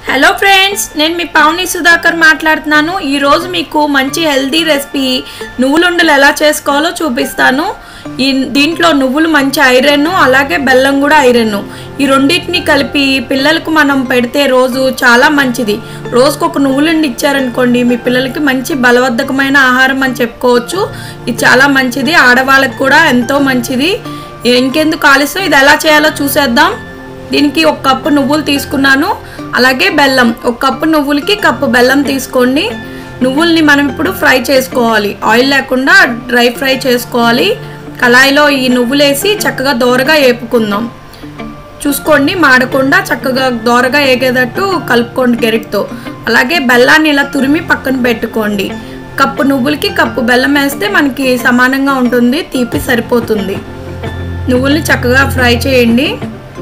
Hello friends నేను మీ పావని సుధాకర్ మాట్లాడుతున్నాను ఈరోజు మీకు మంచి హెల్దీ రెసిపీ నువ్వులుండలు ఎలా చేసుకోవాలో చూపిస్తాను ఈ దీంట్లో నువ్వులు మంచి ఐరన్ అలాగే బెల్లం కూడా ఐరన్ ఈ రెండింటిని కలిపి పిల్లలకు మనం పెడితే రోజు చాలా మంచిది రోజుకు ఒక నువ్వులుండి ఇచ్చారనుకోండి మీ పిల్లలకి మంచి బలవర్ధకమైన ఆహారం అని చెప్పుకోవచ్చు ఇది చాలా మంచిది ఆడవాళ్ళకి కూడా ఎంతో మంచిది ఇంకెందుకు ఆలస్యం ఇది ఎలా చేయాలో చూసేద్దాం దీనికి ఒక కప్పు నువ్వులు తీసుకున్నాను అలాగే బెల్లం ఒక కప్పు నువ్వులకి కప్పు బెల్లం తీసుకోండి నువ్వుల్ని మనం ఇప్పుడు ఫ్రై చేసుకోవాలి ఆయిల్ లేకుండా డ్రై ఫ్రై చేసుకోవాలి కళాయిలో ఈ నువ్వులు వేసి చక్కగా దోరగా వేపుకుందాం చూసుకోండి మాడకుండా చక్కగా దోరగా ఏగేటట్టు కలుపుకోండి గెరిటితో అలాగే బెల్లాన్ని ఇలా తురిమి పక్కన పెట్టుకోండి కప్పు నువ్వులకి కప్పు బెల్లం వేస్తే మనకి సమానంగా ఉంటుంది తీపి సరిపోతుంది నువ్వుల్ని చక్కగా ఫ్రై చేయండి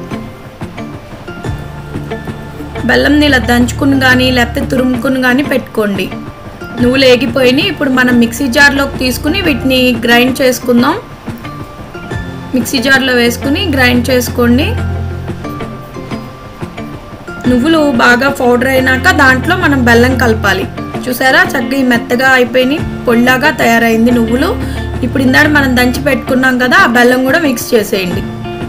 బెల్లంని ఇలా దంచుకుని కానీ లేకపోతే తురుముకుని కానీ పెట్టుకోండి నువ్వులు ఏగిపోయినాయి ఇప్పుడు మనం మిక్సీ జార్లోకి తీసుకుని వీటిని గ్రైండ్ చేసుకుందాం మిక్సీ జార్లో వేసుకుని గ్రైండ్ చేసుకోండి నువ్వులు బాగా పౌడర్ అయినాక దాంట్లో మనం బెల్లం కలపాలి చూసారా చక్కగా మెత్తగా అయిపోయినాయి పొడిలాగా తయారైంది నువ్వులు ఇప్పుడు ఇందాక మనం దంచి పెట్టుకున్నాం కదా ఆ బెల్లం కూడా మిక్స్ చేసేయండి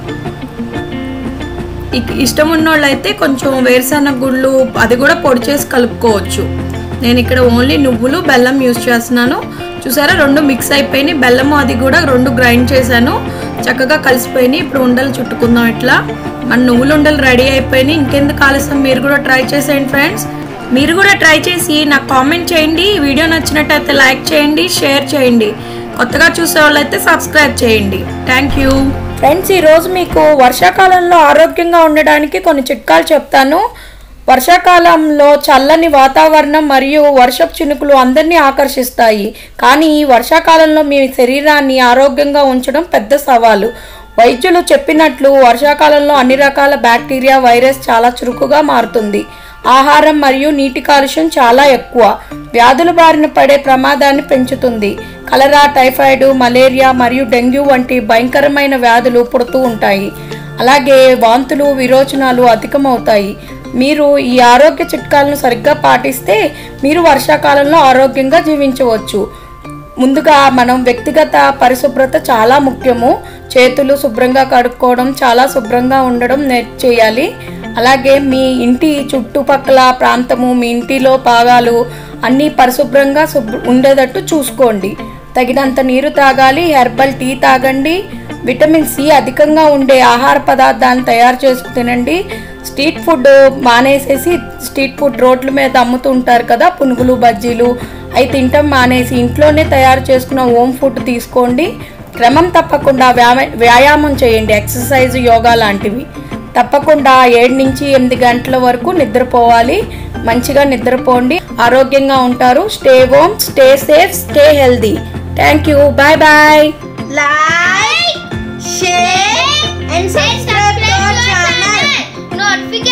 ఇష్టం ఉన్నోళ్ళు అయితే కొంచెం వేరుశెనగ గుళ్ళు అది కూడా పొడి చేసి కలుపుకోవచ్చు నేను ఇక్కడ ఓన్లీ నువ్వులు బెల్లం యూస్ చేస్తున్నాను చూసారా రెండు మిక్స్ అయిపోయినాయి బెల్లం అది కూడా రెండు గ్రైండ్ చేశాను చక్కగా కలిసిపోయినాయి ఇప్పుడు ఉండలు చుట్టుకుందాం ఇట్లా మన నువ్వులు ఉండలు రెడీ అయిపోయినాయి ఇంకెందుకు ఆలస్యం మీరు కూడా ట్రై చేసేయండి ఫ్రెండ్స్ మీరు కూడా ట్రై చేసి నాకు కామెంట్ చేయండి వీడియో నచ్చినట్టయితే లైక్ చేయండి షేర్ చేయండి కొత్తగా చూసే వాళ్ళైతే సబ్స్క్రైబ్ చేయండి థ్యాంక్ యూ ఫ్రెండ్స్ ఈరోజు మీకు వర్షాకాలంలో ఆరోగ్యంగా ఉండడానికి కొన్ని చిట్కాలు చెప్తాను వర్షాకాలంలో చల్లని వాతావరణం మరియు వర్షపు చినుకులు అందరినీ ఆకర్షిస్తాయి కానీ ఈ వర్షాకాలంలో మీ శరీరాన్ని ఆరోగ్యంగా ఉంచడం పెద్ద సవాలు వైద్యులు చెప్పినట్లు వర్షాకాలంలో అన్ని రకాల బ్యాక్టీరియా వైరస్ చాలా చురుకుగా మారుతుంది ఆహారం మరియు నీటి కాలుష్యం చాలా ఎక్కువ వ్యాధుల బారిన పడే ప్రమాదాన్ని పెంచుతుంది కలరా టైఫాయిడ్ మలేరియా మరియు డెంగ్యూ వంటి భయంకరమైన వ్యాధులు పుడుతూ ఉంటాయి అలాగే వాంతులు విరోచనాలు అధికమవుతాయి మీరు ఈ ఆరోగ్య చిట్కాలను సరిగ్గా పాటిస్తే మీరు వర్షాకాలంలో ఆరోగ్యంగా జీవించవచ్చు ముందుగా మనం వ్యక్తిగత పరిశుభ్రత చాలా ముఖ్యము చేతులు శుభ్రంగా కడుక్కోవడం చాలా శుభ్రంగా ఉండడం నేర్చు చేయాలి అలాగే మీ ఇంటి చుట్టుపక్కల ప్రాంతము మీ ఇంటిలో భాగాలు అన్నీ పరిశుభ్రంగా శుభ్ర ఉండేటట్టు చూసుకోండి తగినంత నీరు తాగాలి హెర్బల్ టీ తాగండి విటమిన్ సి అధికంగా ఉండే ఆహార పదార్థాలను తయారు చేసుకు తినండి స్ట్రీట్ ఫుడ్ మానేసేసి స్ట్రీట్ ఫుడ్ రోడ్ల మీద అమ్ముతుంటారు కదా పునుగులు బజ్జీలు అవి తింటాం మానేసి ఇంట్లోనే తయారు చేసుకున్న హోమ్ ఫుడ్ తీసుకోండి క్రమం తప్పకుండా వ్యాయామం చేయండి ఎక్సర్సైజ్ యోగా లాంటివి తప్పకుండా ఏడు నుంచి ఎనిమిది గంటల వరకు నిద్రపోవాలి మంచిగా నిద్రపోండి ఆరోగ్యంగా ఉంటారు stay home stay safe stay healthy thank you bye bye like, share, and subscribe to our channel. Notification